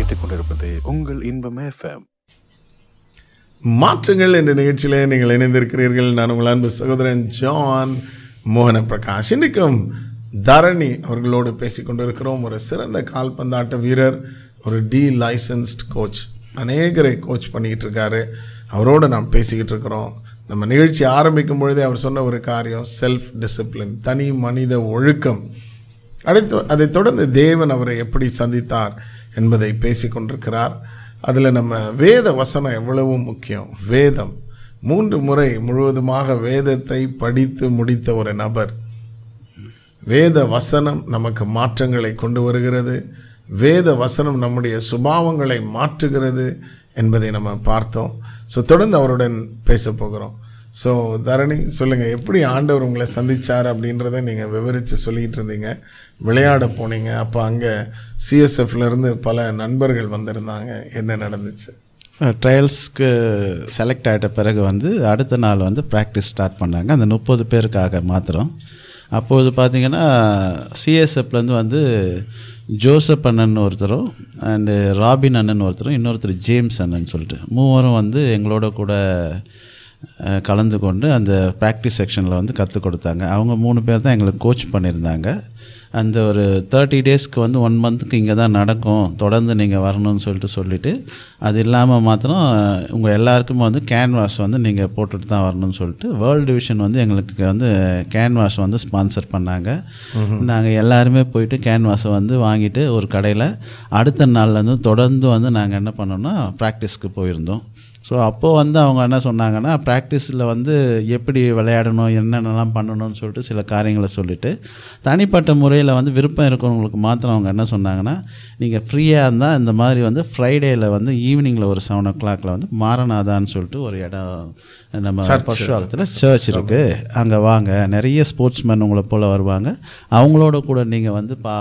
கேட்டுக்கொண்டிருப்பது உங்கள் இன்பம் எஃப்எம் மாற்றங்கள் என்ற நிகழ்ச்சியிலே நீங்கள் இணைந்திருக்கிறீர்கள் நான் உங்கள் அன்பு சகோதரன் ஜான் மோகன பிரகாஷ் இன்றைக்கும் தரணி அவர்களோடு பேசிக்கொண்டிருக்கிறோம் ஒரு சிறந்த கால்பந்தாட்ட வீரர் ஒரு டி லைசன்ஸ்ட் கோச் அநேகரை கோச் பண்ணிக்கிட்டு இருக்காரு அவரோடு நாம் பேசிக்கிட்டு இருக்கிறோம் நம்ம நிகழ்ச்சி ஆரம்பிக்கும் பொழுதே அவர் சொன்ன ஒரு காரியம் செல்ஃப் டிசிப்ளின் தனி மனித ஒழுக்கம் அடுத்து அதைத் தொடர்ந்து தேவன் அவரை எப்படி சந்தித்தார் என்பதை பேசி கொண்டிருக்கிறார் அதில் நம்ம வேத வசனம் எவ்வளவு முக்கியம் வேதம் மூன்று முறை முழுவதுமாக வேதத்தை படித்து முடித்த ஒரு நபர் வேத வசனம் நமக்கு மாற்றங்களை கொண்டு வருகிறது வேத வசனம் நம்முடைய சுபாவங்களை மாற்றுகிறது என்பதை நம்ம பார்த்தோம் ஸோ தொடர்ந்து அவருடன் பேச போகிறோம் ஸோ தரணி சொல்லுங்கள் எப்படி ஆண்டவர் உங்களை சந்திச்சார் அப்படின்றத நீங்கள் விவரித்து சொல்லிக்கிட்டு இருந்தீங்க விளையாட போனீங்க அப்போ அங்கே சிஎஸ்எஃப்லேருந்து பல நண்பர்கள் வந்திருந்தாங்க என்ன நடந்துச்சு ட்ரையல்ஸ்க்கு செலக்ட் ஆகிட்ட பிறகு வந்து அடுத்த நாள் வந்து ப்ராக்டிஸ் ஸ்டார்ட் பண்ணாங்க அந்த முப்பது பேருக்காக மாத்திரம் அப்போது பார்த்தீங்கன்னா சிஎஸ்எஃப்லேருந்து வந்து ஜோசப் அண்ணன் ஒருத்தரும் அண்டு ராபின் அண்ணன் ஒருத்தரும் இன்னொருத்தர் ஜேம்ஸ் அண்ணன் சொல்லிட்டு மூவரும் வந்து எங்களோட கூட அஹ், கலந்து கொண்டு அந்த ப்ராக்டிஸ் செக்ஷனில் வந்து கற்றுக் கொடுத்தாங்க அவங்க மூணு பேர் தான் எங்களுக்கு கோச் பண்ணியிருந்தாங்க அந்த ஒரு தேர்ட்டி டேஸ்க்கு வந்து ஒன் மந்த்துக்கு இங்கே தான் நடக்கும் தொடர்ந்து நீங்கள் வரணும்னு சொல்லிட்டு சொல்லிவிட்டு அது இல்லாமல் மாத்திரம் உங்கள் எல்லாருக்குமே வந்து கேன்வாஸ் வந்து நீங்கள் போட்டுட்டு தான் வரணும்னு சொல்லிட்டு வேர்ல்டு டிவிஷன் வந்து எங்களுக்கு வந்து கேன்வாஸ் வந்து ஸ்பான்சர் பண்ணாங்க நாங்கள் எல்லாருமே போயிட்டு கேன்வாஸை வந்து வாங்கிட்டு ஒரு கடையில் அடுத்த நாள்லேருந்து தொடர்ந்து வந்து நாங்கள் என்ன பண்ணோம்னா ப்ராக்டிஸ்க்கு போயிருந்தோம் ஸோ அப்போது வந்து அவங்க என்ன சொன்னாங்கன்னா ப்ராக்டிஸில் வந்து எப்படி விளையாடணும் என்னென்னலாம் பண்ணணும்னு சொல்லிட்டு சில காரியங்களை சொல்லிவிட்டு தனிப்பட்ட முறையில் வந்து விருப்பம் இருக்கிறவங்களுக்கு மாத்திரம் அவங்க என்ன சொன்னாங்கன்னா நீங்கள் ஃப்ரீயாக இருந்தால் இந்த மாதிரி வந்து ஃப்ரைடேயில் வந்து ஈவினிங்கில் ஒரு செவன் ஓ கிளாக்ல வந்து மாரநாதான்னு சொல்லிட்டு ஒரு இடம் நம்ம பர்ஷுவாகத்தில் சர்ச் இருக்குது அங்கே வாங்க நிறைய ஸ்போர்ட்ஸ்மேன் உங்களை போல் வருவாங்க அவங்களோட கூட நீங்கள் வந்து பா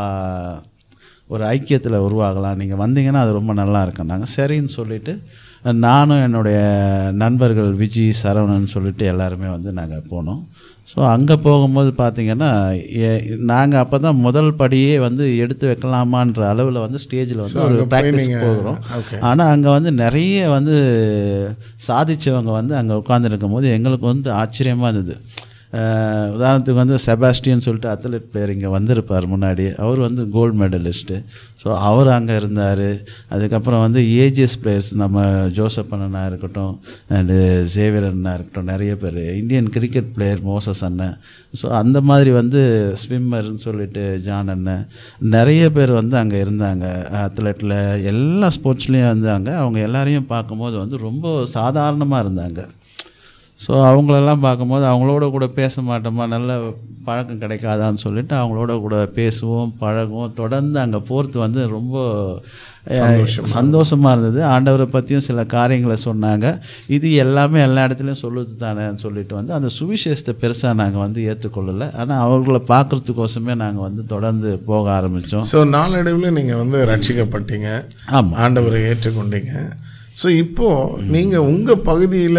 ஒரு ஐக்கியத்தில் உருவாகலாம் நீங்கள் வந்தீங்கன்னா அது ரொம்ப நல்லா இருக்கும் நாங்கள் சரின்னு சொல்லிவிட்டு நானும் என்னுடைய நண்பர்கள் விஜி சரவணன் சொல்லிட்டு எல்லாருமே வந்து நாங்கள் போனோம் ஸோ அங்கே போகும்போது பார்த்தீங்கன்னா நாங்கள் அப்போ தான் முதல் படியே வந்து எடுத்து வைக்கலாமான்ற அளவில் வந்து ஸ்டேஜில் வந்து ஒரு ப்ராக்டிஸ் போகிறோம் ஆனால் அங்கே வந்து நிறைய வந்து சாதிச்சவங்க வந்து அங்கே உட்காந்துருக்கும் போது எங்களுக்கு வந்து ஆச்சரியமாக இருந்தது அஹ் உதாரணத்துக்கு வந்து செபாஸ்டியன் சொல்லிட்டு அத்லெட் பிளேயர் இங்கே வந்திருப்பார் முன்னாடி அவர் வந்து கோல்டு மெடலிஸ்ட்டு ஸோ அவர் அங்கே இருந்தார் அதுக்கப்புறம் வந்து ஏஜிஎஸ் பிளேயர்ஸ் நம்ம ஜோசப் அண்ணனா இருக்கட்டும் அண்டு சேவியர் அண்ணா இருக்கட்டும் நிறைய பேர் இந்தியன் கிரிக்கெட் பிளேயர் மோசஸ் அண்ணன் ஸோ அந்த மாதிரி வந்து ஸ்விம்மர்னு சொல்லிட்டு ஜான் அண்ணன் நிறைய பேர் வந்து அங்கே இருந்தாங்க அத்லெட்டில் எல்லா ஸ்போர்ட்ஸ்லேயும் இருந்தாங்க அவங்க எல்லாரையும் பார்க்கும்போது வந்து ரொம்ப சாதாரணமாக இருந்தாங்க ஸோ அவங்களெல்லாம் பார்க்கும்போது அவங்களோட கூட பேச மாட்டோமா நல்ல பழக்கம் கிடைக்காதான்னு சொல்லிட்டு அவங்களோட கூட பேசுவோம் பழகுவோம் தொடர்ந்து அங்கே போகிறது வந்து ரொம்ப சந்தோஷமாக இருந்தது ஆண்டவரை பற்றியும் சில காரியங்களை சொன்னாங்க இது எல்லாமே எல்லா இடத்துலையும் சொல்லுது தானேன்னு சொல்லிட்டு வந்து அந்த சுவிசேஷத்தை பெருசாக நாங்கள் வந்து ஏற்றுக்கொள்ளலை ஆனால் அவங்கள பார்க்குறதுக்கோசமே நாங்கள் வந்து தொடர்ந்து போக ஆரம்பித்தோம் ஸோ நாளடைவில் நீங்கள் வந்து ரட்சிக்கப்பட்டீங்க ஆமாம் ஆண்டவரை ஏற்றுக்கொண்டீங்க ஸோ இப்போது நீங்கள் உங்கள் பகுதியில்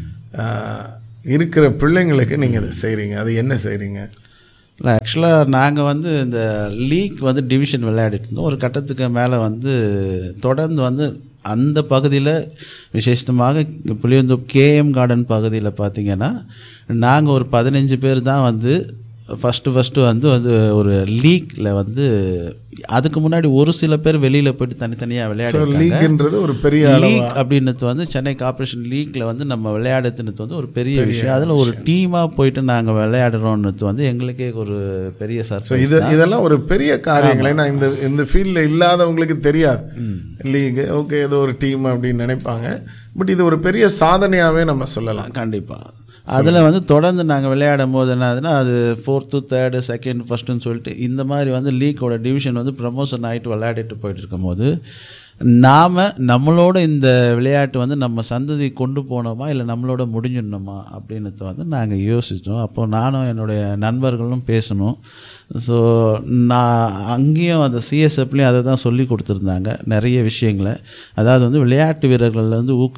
இருக்கிற பிள்ளைங்களுக்கு நீங்கள் அதை செய்கிறீங்க அது என்ன செய்கிறீங்க இல்லை ஆக்சுவலாக நாங்கள் வந்து இந்த லீக் வந்து டிவிஷன் விளையாடிட்டு இருந்தோம் ஒரு கட்டத்துக்கு மேலே வந்து தொடர்ந்து வந்து அந்த பகுதியில் விசேஷமாக புளியந்தோப் கேஎம் கார்டன் பகுதியில் பார்த்தீங்கன்னா நாங்கள் ஒரு பதினஞ்சு பேர் தான் வந்து ஃபஸ்ட்டு ஃபஸ்ட்டு வந்து வந்து ஒரு லீக்கில் வந்து அதுக்கு முன்னாடி ஒரு சில பேர் வெளியில் போயிட்டு தனித்தனியாக விளையாடி லீக்ன்றது ஒரு பெரிய லீக் அப்படின்றது வந்து சென்னை கார்ப்பரேஷன் லீக்ல வந்து நம்ம விளையாடுறது வந்து ஒரு பெரிய விஷயம் அதில் ஒரு டீமாக போயிட்டு நாங்கள் விளையாடுறோன்றது வந்து எங்களுக்கே ஒரு பெரிய ஸோ சர்ப்ரைஸ் இது இதெல்லாம் ஒரு பெரிய காரியங்கள் ஏன்னா இந்த இந்த ஃபீல்டில் இல்லாதவங்களுக்கு தெரியாது லீக் ஓகே ஏதோ ஒரு டீம் அப்படின்னு நினைப்பாங்க பட் இது ஒரு பெரிய சாதனையாகவே நம்ம சொல்லலாம் கண்டிப்பாக அதில் வந்து தொடர்ந்து நாங்கள் விளையாடும் போது என்ன ஆகுதுன்னா அது ஃபோர்த்து தேர்டு செகண்ட் ஃபஸ்ட்டுன்னு சொல்லிட்டு இந்த மாதிரி வந்து லீக்கோட டிவிஷன் வந்து ப்ரமோஷன் ஆகிட்டு விளையாடிட்டு போயிட்டு இருக்கும்போது நாம் நம்மளோட இந்த விளையாட்டு வந்து நம்ம சந்ததி கொண்டு போனோமா இல்லை நம்மளோட முடிஞ்சிடணுமா அப்படின்றத வந்து நாங்கள் யோசித்தோம் அப்போது நானும் என்னுடைய நண்பர்களும் பேசணும் ஸோ நான் அங்கேயும் அந்த சிஎஸ்எஃப்லேயும் அதை தான் சொல்லி கொடுத்துருந்தாங்க நிறைய விஷயங்களை அதாவது வந்து விளையாட்டு வீரர்களை வந்து ஊக்குவி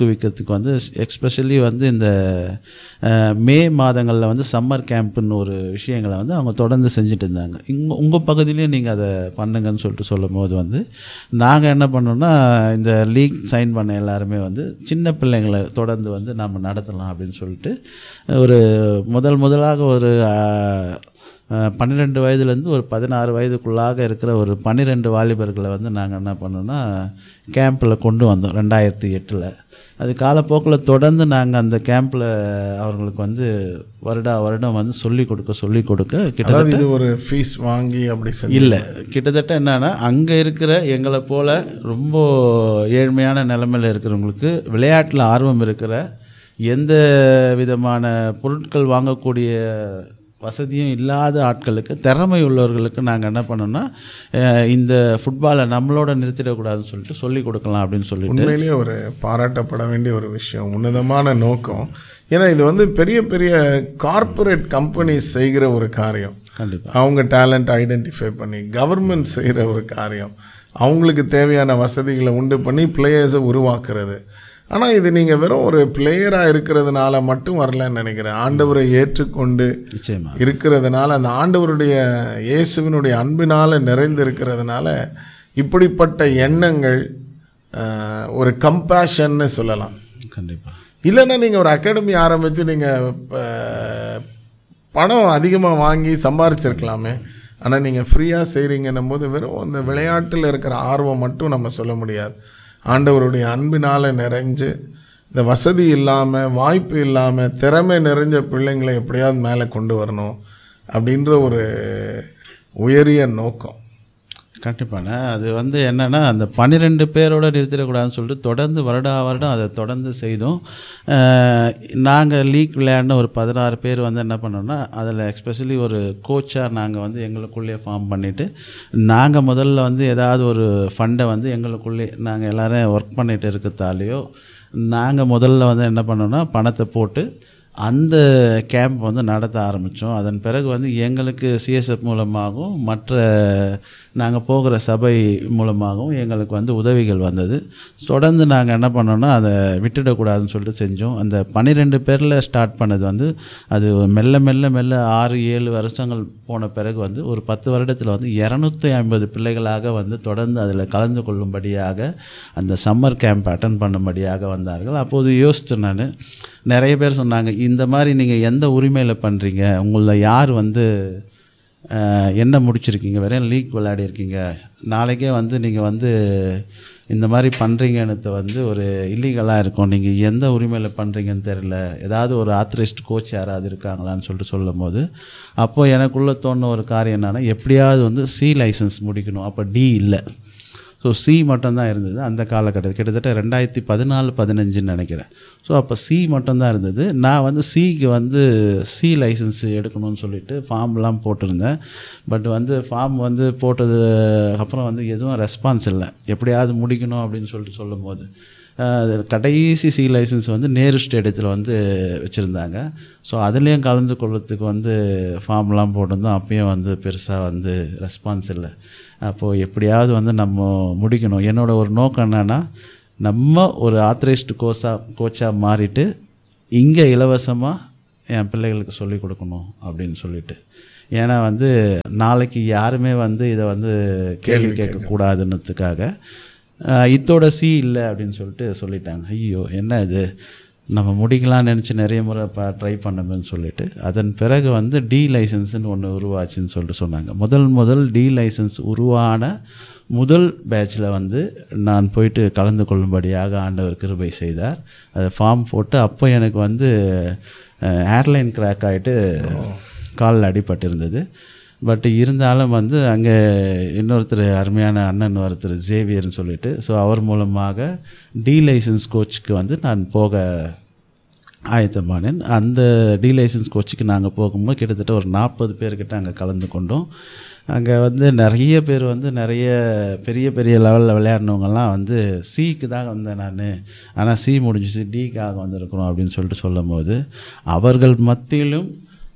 ஊக்குவிக்கிறதுக்கு வந்து எக்ஸ்பெஷலி வந்து இந்த அஹ், மே மாதங்களில் வந்து சம்மர் கேம்ப்புன்னு ஒரு விஷயங்களை வந்து அவங்க தொடர்ந்து செஞ்சுட்டு இருந்தாங்க இங்கே உங்கள் பகுதியிலையும் நீங்கள் அதை பண்ணுங்கன்னு சொல்லிட்டு சொல்லும் போது வந்து நாங்கள் என்ன பண்ணோம்னா இந்த லீக் சைன் பண்ண எல்லாருமே வந்து சின்ன பிள்ளைங்களை தொடர்ந்து வந்து நம்ம நடத்தலாம் அப்படின்னு சொல்லிட்டு ஒரு முதல் முதலாக ஒரு அஹ், அஹ், பன்னிரெண்டு வயதுலேருந்து ஒரு பதினாறு வயதுக்குள்ளாக இருக்கிற ஒரு பன்னிரெண்டு வாலிபர்களை வந்து நாங்கள் என்ன பண்ணோம்னா கேம்பில் கொண்டு வந்தோம் ரெண்டாயிரத்தி எட்டில் அது காலப்போக்கில் தொடர்ந்து நாங்கள் அந்த கேம்பில் அவர்களுக்கு வந்து வருடா வருடம் வந்து சொல்லிக் கொடுக்க சொல்லிக் கொடுக்க கிட்டத்தட்ட அதாவது இது ஒரு ஃபீஸ் வாங்கி அப்படி செஞ்சு இல்லை கிட்டத்தட்ட என்னன்னா அங்கே இருக்கிற எங்களை போல ரொம்ப ஏழ்மையான நிலைமையில் இருக்கிறவங்களுக்கு விளையாட்டில் ஆர்வம் இருக்கிற எந்த விதமான பொருட்கள் வாங்கக்கூடிய வசதியும் இல்லாத ஆட்களுக்கு திறமை உள்ளவர்களுக்கு நாங்கள் என்ன பண்ணோம்னா அஹ், இந்த ஃபுட்பாலை நம்மளோட நிறுத்திடக்கூடாதுன்னு சொல்லிட்டு சொல்லிக் கொடுக்கலாம் அப்படின்னு சொல்லிட்டு உண்மையிலேயே ஒரு பாராட்டப்பட வேண்டிய ஒரு விஷயம் உன்னதமான நோக்கம் ஏன்னா இது வந்து பெரிய பெரிய கார்ப்பரேட் கம்பெனிஸ் செய்கிற ஒரு காரியம் கண்டிப்பாக அவங்க டேலண்ட் ஐடென்டிஃபை பண்ணி கவர்மெண்ட் செய்கிற ஒரு காரியம் அவங்களுக்கு தேவையான வசதிகளை உண்டு பண்ணி பிளேயர்ஸை உருவாக்குறது ஆனால் இது நீங்கள் வெறும் ஒரு பிளேயராக இருக்கிறதுனால மட்டும் வரலன்னு நினைக்கிறேன் ஆண்டவரை ஏற்றுக்கொண்டு நிச்சயமா இருக்கிறதுனால அந்த ஆண்டவருடைய இயேசுவினுடைய அன்பினால் நிறைந்து இருக்கிறதுனால இப்படிப்பட்ட எண்ணங்கள் ஆஹ், ஒரு கம்பேஷன்னு சொல்லலாம் கண்டிப்பாக இல்லைன்னா நீங்கள் ஒரு அகாடமி ஆரம்பித்து நீங்கள் பணம் அதிகமாக வாங்கி சம்பாரிச்சிருக்கலாமே ஆனால் நீங்கள் ஃப்ரீயாக செய்கிறீங்கன்னும் போது வெறும் அந்த விளையாட்டில் இருக்கிற ஆர்வம் மட்டும் நம்ம சொல்ல முடியாது ஆண்டவருடைய அன்பினால் நிறைஞ்சு இந்த வசதி இல்லாமல் வாய்ப்பு இல்லாமல் திறமை நிறைஞ்ச பிள்ளைங்களை எப்படியாவது மேலே கொண்டு வரணும் அப்படின்ற ஒரு உயரிய நோக்கம் கண்டிப்பாண்ணே அது வந்து என்னென்னா அந்த பன்னிரெண்டு பேரோட நிறுத்திடக்கூடாதுன்னு சொல்லிட்டு தொடர்ந்து வருடா வருடம் அதை தொடர்ந்து செய்தோம் நாங்கள் லீக் விளையாடின ஒரு பதினாறு பேர் வந்து என்ன பண்ணோம்னா அதில் எஸ்பெஷலி ஒரு கோச்சாக நாங்கள் வந்து எங்களுக்குள்ளேயே ஃபார்ம் பண்ணிவிட்டு நாங்கள் முதல்ல வந்து ஏதாவது ஒரு ஃபண்டை வந்து எங்களுக்குள்ளே நாங்கள் எல்லோரும் ஒர்க் பண்ணிகிட்டு இருக்கிறதாலேயோ நாங்கள் முதல்ல வந்து என்ன பண்ணோம்னா பணத்தை போட்டு அந்த கேம்ப் வந்து நடத்த ஆரம்பித்தோம் அதன் பிறகு வந்து எங்களுக்கு சிஎஸ்எஃப் மூலமாகவும் மற்ற நாங்கள் போகிற சபை மூலமாகவும் எங்களுக்கு வந்து உதவிகள் வந்தது தொடர்ந்து நாங்கள் என்ன பண்ணோம்னா அதை விட்டுடக்கூடாதுன்னு சொல்லிட்டு செஞ்சோம் அந்த பன்னிரெண்டு பேரில் ஸ்டார்ட் பண்ணது வந்து அது மெல்ல மெல்ல மெல்ல ஆறு ஏழு வருஷங்கள் போன பிறகு வந்து ஒரு பத்து வருடத்தில் வந்து இரநூத்தி ஐம்பது பிள்ளைகளாக வந்து தொடர்ந்து அதில் கலந்து கொள்ளும்படியாக அந்த சம்மர் கேம்ப் அட்டன் பண்ணும்படியாக வந்தார்கள் அப்போது யோசித்தேன் நான் நிறைய பேர் சொன்னாங்க இந்த மாதிரி நீங்கள் எந்த உரிமையில் பண்ணுறீங்க உங்களில் யார் வந்து அஹ், என்ன முடிச்சிருக்கீங்க வெறும் லீக் விளையாடிருக்கீங்க நாளைக்கே வந்து நீங்கள் வந்து இந்த மாதிரி பண்ணுறீங்கன்னு வந்து ஒரு இல்லீகலாக இருக்கும் நீங்கள் எந்த உரிமையில் பண்ணுறீங்கன்னு தெரில ஏதாவது ஒரு ஆத்தரைஸ்ட் கோச் யாராவது இருக்காங்களான்னு சொல்லிட்டு சொல்லும் போது அப்போது எனக்குள்ளே தோணுன ஒரு காரியம் என்னென்னா எப்படியாவது வந்து சி லைசன்ஸ் முடிக்கணும் அப்போ டி இல்லை ஸோ சி மட்டும்தான் இருந்தது அந்த காலகட்டத்தில் கிட்டத்தட்ட ரெண்டாயிரத்தி பதினாலு பதினஞ்சுன்னு நினைக்கிறேன் ஸோ அப்போ சி மட்டும்தான் இருந்தது நான் வந்து சிக்கு வந்து சி லைசன்ஸ் எடுக்கணும்னு சொல்லிட்டு ஃபார்ம்லாம் போட்டிருந்தேன் பட் வந்து ஃபார்ம் வந்து போட்டது அப்புறம் வந்து எதுவும் ரெஸ்பான்ஸ் இல்லை எப்படியாவது முடிக்கணும் அப்படின்னு சொல்லிட்டு சொல்லும்போது அஹ், கடைசி சி லைசன்ஸ் வந்து நேரு ஸ்டேடியத்தில் வந்து வச்சுருந்தாங்க ஸோ அதுலேயும் கலந்து கொள்றதுக்கு வந்து ஃபார்ம்லாம் போட்டிருந்தோம் அப்பயும் வந்து பெருசாக வந்து ரெஸ்பான்ஸ் இல்லை அப்போது எப்படியாவது வந்து நம்ம முடிக்கணும் என்னோட ஒரு நோக்கம் என்னென்னா நம்ம ஒரு ஆத்தரைஸ்டு கோஸாக கோச்சாக மாறிட்டு இங்கே இலவசமாக என் பிள்ளைகளுக்கு சொல்லிக் கொடுக்கணும் அப்படின்னு சொல்லிட்டு ஏன்னா வந்து நாளைக்கு யாருமே வந்து இதை வந்து கேள்வி கேட்கக்கூடாதுன்னதுக்காக ஆஹ் இத்தோட சி இல்லை அப்படின்னு சொல்லிட்டு சொல்லிட்டாங்க ஐயோ என்ன இது நம்ம முடிக்கலாம்னு நினச்சி நிறைய முறை ப ட்ரை பண்ணணும்னு சொல்லிட்டு அதன் பிறகு வந்து டி லைசன்ஸ்னு ஒன்று உருவாச்சுன்னு சொல்லிட்டு சொன்னாங்க முதல் முதல் டி லைசன்ஸ் உருவான முதல் பேட்சில் வந்து நான் போயிட்டு கலந்து கொள்ளும்படியாக ஆண்டவர் கிருபை செய்தார் அதை ஃபார்ம் போட்டு அப்போ எனக்கு வந்து ஏர்லைன் கிராக் ஆகிட்டு காலில் அடிபட்டிருந்தது பட் இருந்தாலும் வந்து அங்கே இன்னொருத்தர் அருமையான அண்ணன் ஒருத்தர் ஜேவியர்னு சொல்லிட்டு ஸோ அவர் மூலமாக டி லைசன்ஸ் கோச்சுக்கு வந்து நான் போக ஆயத்தமானேன் அந்த டி லைசன்ஸ் கோச்சுக்கு நாங்கள் போகும்போது கிட்டத்தட்ட ஒரு நாற்பது பேர்கிட்ட அங்கே கலந்து கொண்டோம் அங்கே வந்து நிறைய பேர் வந்து நிறைய பெரிய பெரிய லெவலில் விளையாடினவங்கெல்லாம் வந்து சிக்கு தான் வந்தேன் நான் ஆனால் சி முடிஞ்சிச்சு டிக்காக வந்திருக்கிறோம் அப்படின்னு சொல்லிட்டு சொல்லும் போது அவர்கள் மத்தியிலும்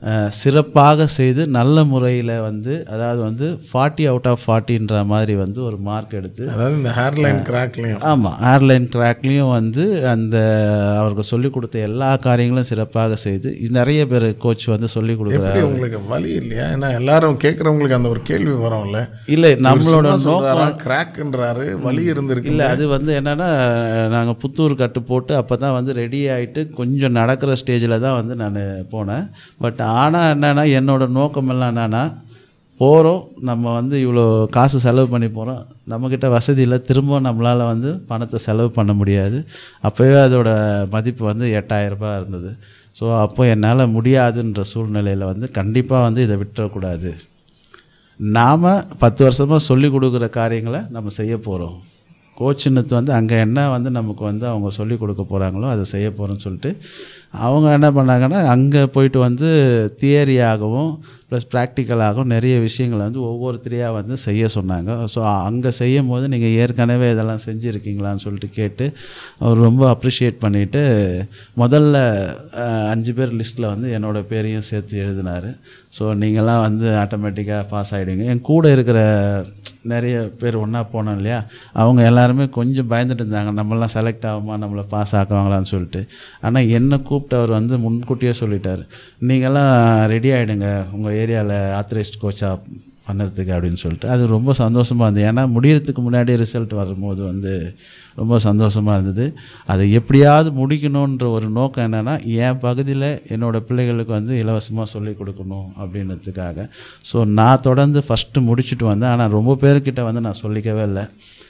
அஹ், சிறப்பாக செய்து நல்ல முறையில் வந்து அதாவது வந்து ஃபார்ட்டி அவுட் ஆஃப் ஃபார்ட்டின்ற மாதிரி வந்து ஒரு மார்க் எடுத்து அதாவது இந்த ஹேர்லைன் கிராக்லையும் ஆமாம் ஏர்லைன் ட்ராக்லேயும் வந்து அந்த அவருக்கு சொல்லிக் கொடுத்த எல்லா காரியங்களும் சிறப்பாக செய்து நிறைய பேர் கோச் வந்து சொல்லிக் கொடுக்குறாரு எப்படி உங்களுக்கு வலி இல்லையா ஏன்னா எல்லாரும் கேட்குறவங்களுக்கு அந்த ஒரு கேள்வி வரும்ல இல்லை நம்மளோட நோக்கம் கிராக்ன்றாரு வலி இருந்திருக்கு இல்லை அது வந்து என்னென்னா நாங்கள் புத்தூர் கட்டு போட்டு அப்போ தான் வந்து ரெடி ஆகிட்டு கொஞ்சம் நடக்கிற ஸ்டேஜில் தான் வந்து நான் போனேன் பட் ஆனால் என்னென்னா என்னோட நோக்கம் எல்லாம் என்னென்னா போகிறோம் நம்ம வந்து இவ்வளோ காசு செலவு பண்ணி போகிறோம் நம்மக்கிட்ட வசதி இல்லை திரும்ப நம்மளால் வந்து பணத்தை செலவு பண்ண முடியாது அப்போவே அதோட மதிப்பு வந்து எட்டாயிரம் ரூபாய் இருந்தது ஸோ அப்போ என்னால் முடியாதுன்ற சூழ்நிலையில் வந்து கண்டிப்பாக வந்து இதை விட்டுறக்கூடாது நாம் பத்து வருஷமாக சொல்லி கொடுக்குற காரியங்களை நம்ம செய்ய போகிறோம் கோச்சினத்து வந்து அங்கே என்ன வந்து நமக்கு வந்து அவங்க சொல்லி கொடுக்க போகிறாங்களோ அதை செய்ய போகிறோம்னு சொல்லிட்டு அவங்க என்ன பண்ணாங்கன்னா அங்கே போயிட்டு வந்து தியரியாகவும் ப்ளஸ் ப்ராக்டிக்கலாகவும் நிறைய விஷயங்களை வந்து ஒவ்வொருத்தரையாக வந்து செய்ய சொன்னாங்க ஸோ அங்கே செய்யும் போது நீங்கள் ஏற்கனவே இதெல்லாம் செஞ்சுருக்கீங்களான்னு சொல்லிட்டு கேட்டு அவர் ரொம்ப அப்ரிஷியேட் பண்ணிவிட்டு முதல்ல அஹ், அஞ்சு பேர் லிஸ்ட்டில் வந்து என்னோடய பேரையும் சேர்த்து எழுதினார் ஸோ நீங்கள்லாம் வந்து ஆட்டோமேட்டிக்காக பாஸ் ஆகிடுவீங்க என் கூட இருக்கிற நிறைய பேர் ஒன்றா போனோம் இல்லையா அவங்க எல்லாருமே கொஞ்சம் பயந்துட்டு இருந்தாங்க நம்மளாம் செலக்ட் ஆகுமா நம்மளை பாஸ் ஆக்குவாங்களான்னு சொல்லிட்டு ஆனால் என்னை கூப்பிட்டு அவர் வந்து முன்கூட்டியே சொல்லிட்டார் நீங்கள்லாம் ரெடி ஆகிடுங்க உங்கள் ஏரியாவில் ஆத்தரைஸ்ட் கோச்சாக பண்ணுறதுக்கு அப்படின்னு சொல்லிட்டு அது ரொம்ப சந்தோஷமாக இருந்தது ஏன்னா முடியறதுக்கு முன்னாடி ரிசல்ட் வரும்போது வந்து ரொம்ப சந்தோஷமாக இருந்தது அதை எப்படியாவது முடிக்கணுன்ற ஒரு நோக்கம் என்னென்னா என் பகுதியில் என்னோடய பிள்ளைகளுக்கு வந்து இலவசமாக சொல்லிக் கொடுக்கணும் அப்படின்றதுக்காக ஸோ நான் தொடர்ந்து ஃபஸ்ட்டு முடிச்சுட்டு வந்தேன் ஆனால் ரொம்ப பேர்கிட்ட வந்து நான் சொல்லிக்கவே இல்லை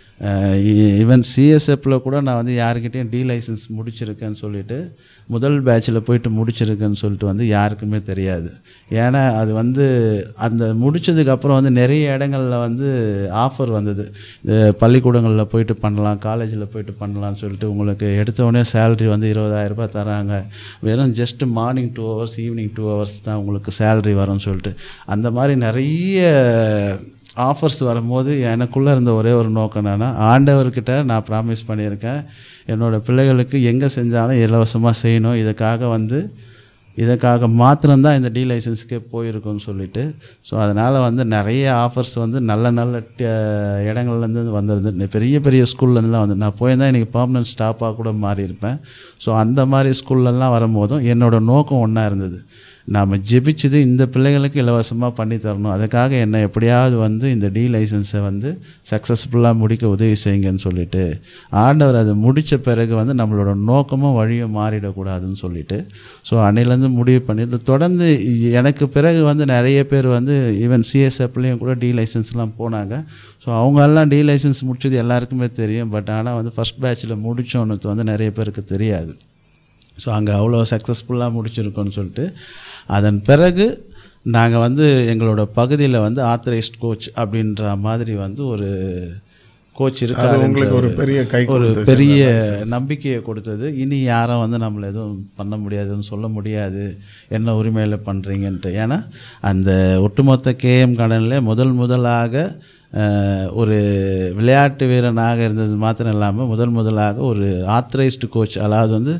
ஈவன் சிஎஸ்எஃப்பில் கூட நான் வந்து யாருக்கிட்டேயும் டி லைசன்ஸ் முடிச்சிருக்கேன்னு சொல்லிட்டு முதல் பேட்சில் போயிட்டு முடிச்சிருக்கேன்னு சொல்லிட்டு வந்து யாருக்குமே தெரியாது ஏன்னா அது வந்து அந்த முடிச்சதுக்கப்புறம் வந்து நிறைய இடங்களில் வந்து ஆஃபர் வந்தது இந்த பள்ளிக்கூடங்களில் போயிட்டு பண்ணலாம் காலேஜில் போயிட்டு பண்ணலாம்னு சொல்லிட்டு உங்களுக்கு எடுத்த உடனே சேலரி வந்து இருபதாயிரம் ரூபாய் தராங்க வெறும் just morning two hours evening two hours தான் உங்களுக்கு சேலரி வரும்னு சொல்லிட்டு அந்த மாதிரி நிறைய ஆஃபர்ஸ் வரும்போது எனக்குள்ளே இருந்த ஒரே ஒரு நோக்கம் என்னென்னா ஆண்டவர்கிட்ட நான் ப்ராமிஸ் பண்ணியிருக்கேன் என்னோடய பிள்ளைகளுக்கு எங்கே செஞ்சாலும் இலவசமாக செய்யணும் இதுக்காக வந்து இதுக்காக மாத்திரம்தான் இந்த டி லைசன்ஸுக்கே போயிருக்கும்னு சொல்லிட்டு ஸோ அதனால் வந்து நிறைய ஆஃபர்ஸ் வந்து நல்ல நல்ல ட- இடங்கள்லேருந்து வந்திருந்து பெரிய பெரிய ஸ்கூல்லேருந்துலாம் வந்து நான் போயிருந்தால் இன்றைக்கி பர்மனன்ட் ஸ்டாஃபாக கூட மாறி இருப்பேன் ஸோ அந்த மாதிரி ஸ்கூல்லலாம் வரும்போதும் என்னோடய நோக்கம் ஒன்றா இருந்தது நாம் ஜெபிச்சது இந்த பிள்ளைகளுக்கு இலவசமாக பண்ணி தரணும் அதுக்காக என்ன எப்படியாவது வந்து இந்த டி லைசன்ஸை வந்து சக்ஸஸ்ஃபுல்லாக முடிக்க உதவி செய்யுங்கன்னு சொல்லிட்டு ஆண்டவர் அதை முடித்த பிறகு வந்து நம்மளோட நோக்கமும் வழியும் மாறிடக்கூடாதுன்னு சொல்லிட்டு ஸோ அன்னையிலேருந்து முடிவு பண்ணிட்டு தொடர்ந்து எனக்கு பிறகு வந்து நிறைய பேர் வந்து ஈவன் சிஎஸ்எஃப்லேயும் கூட டி லைசன்ஸ்லாம் போனாங்க ஸோ அவங்கெல்லாம் டி லைசன்ஸ் முடிச்சது எல்லாருக்குமே தெரியும் பட் ஆனால் வந்து ஃபஸ்ட் பேட்சில் முடித்தோன்னு வந்து நிறைய பேருக்கு தெரியாது ஸோ அங்கே அவ்வளோ சக்ஸஸ்ஃபுல்லாக முடிச்சிருக்கோன்னு சொல்லிட்டு அதன் பிறகு நாங்கள் வந்து எங்களோட பகுதியில் வந்து ஆத்தரைஸ்ட் கோச் அப்படின்ற மாதிரி வந்து ஒரு கோச் இருக்காரு உங்களுக்கு ஒரு பெரிய கை ஒரு கொடுத்துச்சு, பெரிய நம்பிக்கையை கொடுத்தது இனி யாரும் வந்து நம்மளை எதுவும் பண்ண முடியாதுன்னு சொல்ல முடியாது என்ன உரிமையில் பண்ணுறீங்கன்ட்டு ஏன்னா அந்த ஒட்டுமொத்த கேஎம் கடனில் முதல் முதலாக அஹ், ஒரு விளையாட்டு வீரனாக இருந்தது மாத்திரம் இல்லாமல் முதல் முதலாக ஒரு ஆத்தரைஸ்டு கோச் அதாவது வந்து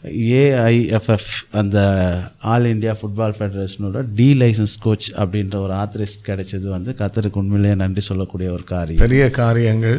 ஏஐஎஃப்எஃப் அந்த ஆல் இந்தியா ஃபுட்பால் ஃபெடரேஷனோட டி லைசன்ஸ் கோச் அப்படின்ற ஒரு ஆத்தரைஸ்ட் கிடைச்சது வந்து கத்தருக்கு உண்மையிலேயே நன்றி சொல்லக்கூடிய ஒரு காரியம் பெரிய காரியங்கள்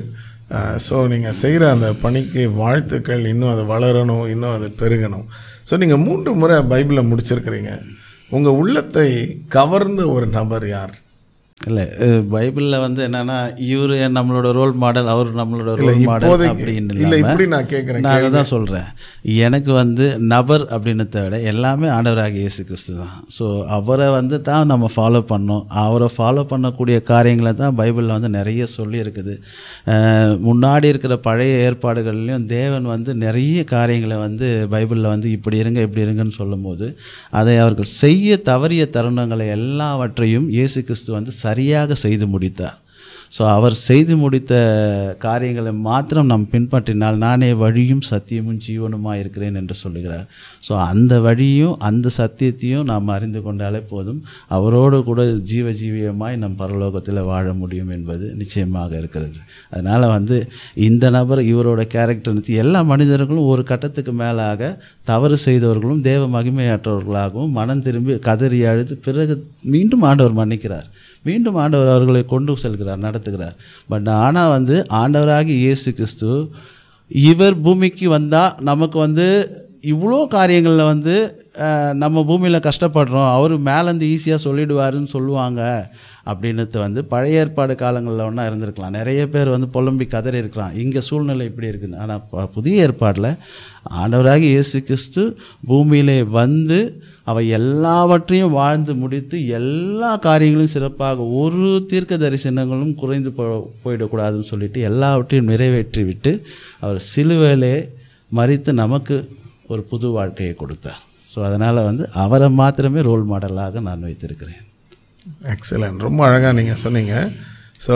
ஸோ நீங்கள் செய்கிற அந்த பணிக்கு வாழ்த்துக்கள் இன்னும் அது வளரணும் இன்னும் அது பெருகணும் ஸோ நீங்கள் மூன்று முறை பைபிளை முடிச்சிருக்கிறீங்க உங்கள் உள்ளத்தை கவர்ந்த ஒரு நபர் யார் இல்லை பைபிளில் வந்து என்னன்னா இவர் நம்மளோட ரோல் மாடல் அவர் நம்மளோட ரோல் மாடல் இப்போதைக்கு- அப்படின்னு இல்லை இல்லாம இப்படி நான் கேட்குறேன் நான் அதை தான் சொல்கிறேன் எனக்கு வந்து நபர் அப்படின்றத விட எல்லாமே ஆண்டவராக இயேசு கிறிஸ்து தான் ஸோ அவரை வந்து தான் நம்ம ஃபாலோ பண்ணோம் அவரை ஃபாலோ பண்ணக்கூடிய காரியங்களை தான் பைபிளில் வந்து நிறைய சொல்லியிருக்குது அஹ், முன்னாடி இருக்கிற பழைய ஏற்பாடுகள்லையும் தேவன் வந்து நிறைய காரியங்களை வந்து பைபிளில் வந்து இப்படி இருங்க இப்படி இருங்கன்னு சொல்லும்போது அதை அவர்கள் செய்ய தவறிய தருணங்களை எல்லாவற்றையும் இயேசு கிறிஸ்து வந்து சரியாக செய்து முடித்தார் ஸோ அவர் செய்து முடித்த காரியங்களை மாத்திரம் நாம் பின்பற்றினால் நானே வழியும் சத்தியமும் ஜீவனுமாக இருக்கிறேன் என்று சொல்லுகிறார் ஸோ அந்த வழியும் அந்த சத்தியத்தையும் நாம் அறிந்து கொண்டாலே போதும் அவரோடு கூட ஜீவ ஜீவியமாய் நம் பரலோகத்தில் வாழ முடியும் என்பது நிச்சயமாக இருக்கிறது அதனால் வந்து இந்த நபர் இவரோட கேரக்டர் எல்லா மனிதர்களும் ஒரு கட்டத்துக்கு மேலாக தவறு செய்தவர்களும் தேவ மகிமையற்றவர்களாகவும் மனம் திரும்பி கதறி அழுது பிறகு மீண்டும் ஆண்டவர் மன்னிக்கிறார் மீண்டும் ஆண்டவர் அவர்களை கொண்டு செல்கிறார் நடத்துகிறார் பட் ஆனால் வந்து ஆண்டவராகி இயேசு கிறிஸ்து இவர் பூமிக்கு வந்தால் நமக்கு வந்து இவ்வளோ காரியங்களில் வந்து அஹ், நம்ம பூமியில் கஷ்டப்படுறோம் அவர் மேலேருந்து ஈஸியாக சொல்லிடுவாருன்னு சொல்லுவாங்க அப்படின்னுட்டு வந்து பழைய ஏற்பாடு காலங்களில் ஒன்றா இருந்திருக்கலாம் நிறைய பேர் வந்து புலம்பி கதறி இருக்கலாம் இங்கே சூழ்நிலை இப்படி இருக்குன்னு ஆனால் ப- புதிய ஏற்பாடில் ஆண்டவராகி இயேசு கிறிஸ்து பூமியிலே வந்து அவை எல்லாவற்றையும் வாழ்ந்து முடித்து எல்லா காரியங்களும் சிறப்பாக ஒரு தீர்க்க தரிசனங்களும் குறைந்து போ போயிடக்கூடாதுன்னு சொல்லிட்டு எல்லாவற்றையும் நிறைவேற்றி விட்டு அவர் சிலுவையிலே மறித்து நமக்கு ஒரு புது வாழ்க்கையை கொடுத்தார் ஸோ அதனால் வந்து அவரை மாத்திரமே ரோல் மாடலாக நான் வைத்திருக்கிறேன் எக்ஸலன்ட் ரொம்ப அழகாக நீங்கள் சொன்னீங்க ஸோ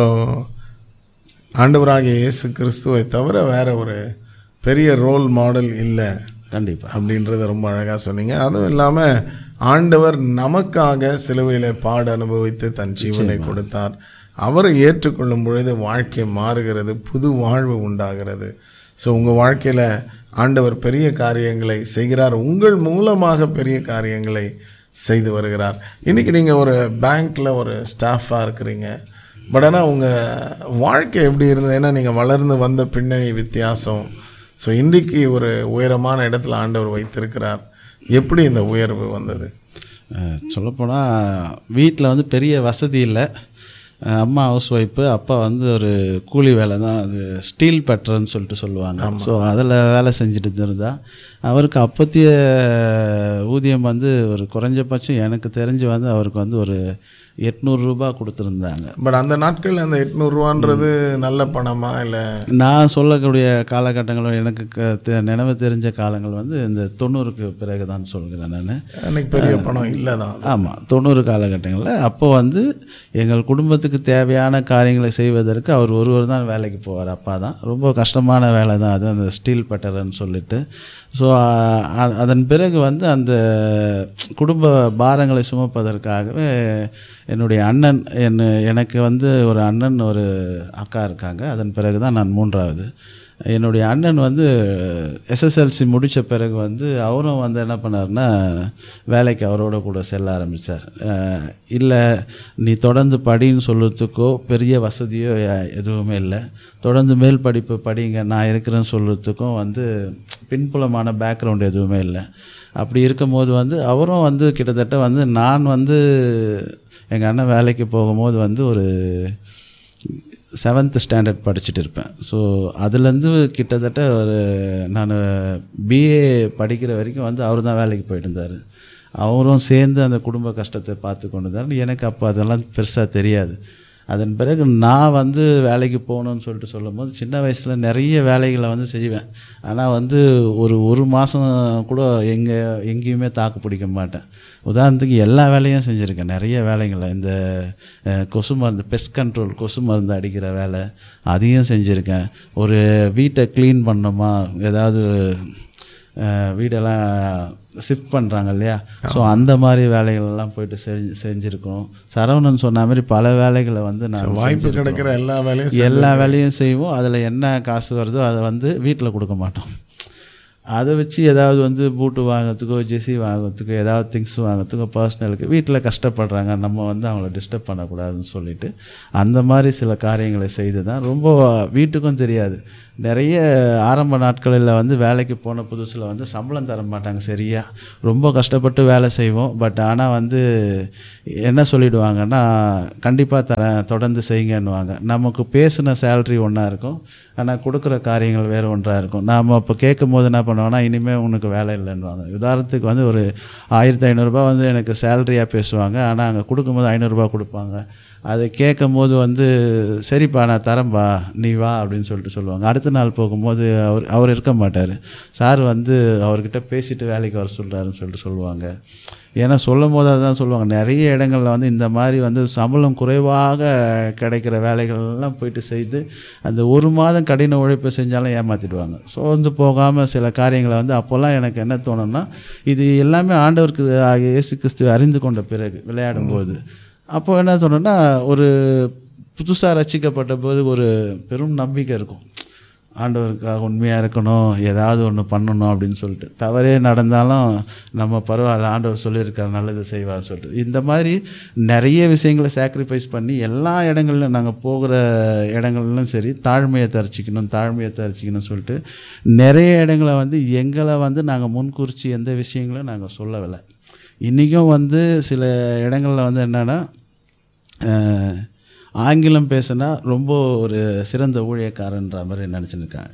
ஆண்டவராகிய இயேசு கிறிஸ்துவை தவிர வேற ஒரு பெரிய ரோல் மாடல் இல்லை கண்டிப்பாக அப்படின்றத ரொம்ப அழகாக சொன்னீங்க அதுவும் இல்லாமல் ஆண்டவர் நமக்காக சிலுவையில் பாடு அனுபவித்து தன் ஜீவனை கொடுத்தார் அவரை ஏற்றுக்கொள்ளும் பொழுது வாழ்க்கை மாறுகிறது புது வாழ்வு உண்டாகிறது ஸோ உங்கள் வாழ்க்கையில் ஆண்டவர் பெரிய காரியங்களை செய்கிறார் உங்கள் மூலமாக பெரிய காரியங்களை செய்து வருகிறார் இன்றைக்கி நீங்கள் ஒரு பேங்க்கில் ஒரு ஸ்டாஃபாக இருக்கிறீங்க பட் ஆனால் உங்கள் வாழ்க்கை எப்படி இருந்தது ஏன்னா நீங்கள் வளர்ந்து வந்த பின்னணி வித்தியாசம் ஸோ இன்றைக்கு ஒரு உயரமான இடத்துல ஆண்டவர் வைத்திருக்கிறார் எப்படி இந்த உயர்வு வந்தது சொல்லப்போனால் வீட்டில் வந்து பெரிய வசதி இல்லை அஹ் அம்மா ஹவுஸ் ஒய்ஃபு அப்பா வந்து ஒரு கூலி வேலை தான் அது ஸ்டீல் பட்டர்ன்னு சொல்லிட்டு சொல்லுவாங்க ஸோ அதில் வேலை செஞ்சுட்டு இருந்தா அவருக்கு அப்போத்திய ஊதியம் வந்து ஒரு குறைஞ்சபட்சம் எனக்கு தெரிஞ்சு வந்து அவருக்கு வந்து ஒரு எட்நூறுரூபா கொடுத்துருந்தாங்க பட் அந்த நாட்களில் அந்த எட்நூறுவான்றது நல்ல பணமா இல்லை நான் சொல்லக்கூடிய காலகட்டங்கள் எனக்கு க- தெ- நினைவு தெரிஞ்ச காலங்கள் வந்து இந்த தொண்ணூறுக்கு பிறகு தான் சொல்கிறேன் நான் அன்னைக்கு பெரிய பணம் இல்லை தான் ஆமாம் தொண்ணூறு காலகட்டங்களில் அப்போ வந்து எங்கள் குடும்பத்துக்கு தேவையான காரியங்களை செய்வதற்கு அவர் ஒருவர் தான் வேலைக்கு போவார் அப்பா தான் ரொம்ப கஷ்டமான வேலை தான் அது அந்த ஸ்டீல் பட்டர்ன்னு சொல்லிட்டு ஸோ அதன் பிறகு வந்து அந்த குடும்ப பாரங்களை சுமப்பதற்காகவே என்னுடைய அண்ணன் என் எனக்கு வந்து ஒரு அண்ணன் ஒரு அக்கா இருக்காங்க அதன் பிறகு தான் நான் மூன்றாவது என்னுடைய அண்ணன் வந்து எஸ்எஸ்எல்சி முடித்த பிறகு வந்து அவரும் வந்து என்ன பண்ணாருன்னா வேலைக்கு அவரோட கூட செல்ல ஆரம்பித்தார் இல்லை நீ தொடர்ந்து படின்னு சொல்லுறதுக்கோ பெரிய வசதியோ எ- எதுவுமே இல்லை தொடர்ந்து மேல் படிப்பு படிங்க நான் இருக்கிறேன்னு சொல்லுறதுக்கும் வந்து பின்புலமான பேக்ரவுண்ட் எதுவுமே இல்லை அப்படி இருக்கும்போது வந்து அவரும் வந்து கிட்டத்தட்ட வந்து நான் வந்து எங்கள் அண்ணன் வேலைக்கு போகும்போது வந்து ஒரு செவன்த் ஸ்டாண்டர்ட் படிச்சுட்டு இருப்பேன் ஸோ அதுலேருந்து கிட்டத்தட்ட ஒரு நான் பிஏ படிக்கிற வரைக்கும் வந்து அவர் தான் வேலைக்கு போயிட்டு இருந்தார் அவரும் சேர்ந்து அந்த குடும்ப கஷ்டத்தை பார்த்து கொண்டு இருந்தார் எனக்கு அப்போ அதெல்லாம் பெருசாக தெரியாது அதன் பிறகு நான் வந்து வேலைக்கு போகணும்னு சொல்லிட்டு சொல்லும்போது சின்ன வயசில் நிறைய வேலைகளை வந்து செய்வேன் ஆனால் வந்து ஒரு ஒரு மாதம் கூட எங்கே எங்கேயுமே தாக்கு பிடிக்க மாட்டேன் உதாரணத்துக்கு எல்லா வேலையும் செஞ்சுருக்கேன் நிறைய வேலைகளை இந்த அஹ், கொசு மருந்து பெஸ்ட் கண்ட்ரோல் கொசு மருந்து அடிக்கிற வேலை அதையும் செஞ்சுருக்கேன் ஒரு வீட்டை க்ளீன் பண்ணோமா ஏதாவது அஹ், வீடெல்லாம் ஷிஃப்ட் பண்ணுறாங்க இல்லையா ஸோ அந்த மாதிரி வேலைகளெல்லாம் போயிட்டு செஞ்சு செஞ்சுருக்கோம் சரவணன் சொன்ன மாதிரி பல வேலைகளை வந்து நான் வாய்ப்பு கிடைக்கிற எல்லா வேலையும் எல்லா வேலையும் செய்வோம் அதில் என்ன காசு வருதோ அதை வந்து வீட்டில் கொடுக்க மாட்டோம் அதை வச்சு ஏதாவது வந்து பூட்டு வாங்குறதுக்கோ ஜெசி வாங்குறதுக்கோ ஏதாவது திங்ஸ் வாங்குறதுக்கோ பர்சனலுக்கு வீட்டில் கஷ்டப்படுறாங்க நம்ம வந்து அவங்கள டிஸ்டர்ப் பண்ணக்கூடாதுன்னு சொல்லிட்டு அந்த மாதிரி சில காரியங்களை செய்து தான் ரொம்ப வீட்டுக்கும் தெரியாது நிறைய ஆரம்ப நாட்களில் வந்து வேலைக்கு போன புதுசில் வந்து சம்பளம் தர மாட்டாங்க சரியா ரொம்ப கஷ்டப்பட்டு வேலை செய்வோம் பட் ஆனால் வந்து என்ன சொல்லிடுவாங்கன்னா கண்டிப்பாக தரேன் தொடர்ந்து செய்யுங்கன்னுவாங்க நமக்கு பேசின சேலரி ஒன்றா இருக்கும் ஆனால் கொடுக்குற காரியங்கள் வேறு ஒன்றாக இருக்கும் நாம் அப்போ கேட்கும் போது என்ன பண்ணுவோம்னா இனிமேல் உனக்கு வேலை இல்லைன்னுவாங்க உதாரணத்துக்கு வந்து ஒரு ஆயிரத்தி ஐநூறுரூபா வந்து எனக்கு சேலரியாக பேசுவாங்க ஆனால் அங்கே கொடுக்கும்போது ஐநூறுரூபா கொடுப்பாங்க அதை கேட்கும் போது வந்து சரிப்பா நான் தரேன்பா நீ வா அப்படின்னு சொல்லிட்டு சொல்லுவாங்க அடுத்த நாள் போகும்போது அவர் அவர் இருக்க மாட்டார் சார் வந்து அவர்கிட்ட பேசிட்டு வேலைக்கு வர சொல்கிறாருன்னு சொல்லிட்டு சொல்லுவாங்க ஏன்னா சொல்லும் போது அதான் சொல்லுவாங்க நிறைய இடங்களில் வந்து இந்த மாதிரி வந்து சம்பளம் குறைவாக கிடைக்கிற வேலைகள்லாம் போயிட்டு செய்து அந்த ஒரு மாதம் கடின உழைப்பை செஞ்சாலும் ஏமாற்றிடுவாங்க சோர்ந்து போகாமல் சில காரியங்களை வந்து அப்போல்லாம் எனக்கு என்ன தோணும்னா இது எல்லாமே ஆண்டவருக்கு ஆகிய இயேசு கிறிஸ்துவை அறிந்து கொண்ட பிறகு விளையாடும்போது அப்போ என்ன சொன்னோன்னா ஒரு புதுசாக ரசிக்கப்பட்ட போது ஒரு பெரும் நம்பிக்கை இருக்கும் ஆண்டவருக்காக உண்மையாக இருக்கணும் ஏதாவது ஒன்று பண்ணணும் அப்படின்னு சொல்லிட்டு தவறே நடந்தாலும் நம்ம பரவாயில்ல ஆண்டவர் சொல்லியிருக்கார் நல்லது செய்வார் சொல்லிட்டு இந்த மாதிரி நிறைய விஷயங்களை சாக்ரிஃபைஸ் பண்ணி எல்லா இடங்கள்லையும் நாங்கள் போகிற இடங்கள்லும் சரி தாழ்மையை தரிச்சிக்கணும் தாழ்மையை தரிச்சிக்கணும்னு சொல்லிட்டு நிறைய இடங்களை வந்து எங்களை வந்து நாங்கள் முன்குறிச்சி எந்த விஷயங்களும் நாங்கள் சொல்லவில்லை இன்றைக்கும் வந்து சில இடங்களில் வந்து என்னென்னா அஹ், ஆங்கிலம் பேசுனா ரொம்ப ஒரு சிறந்த ஊழியக்காரன்ற மாதிரி நினச்சிருக்கேன்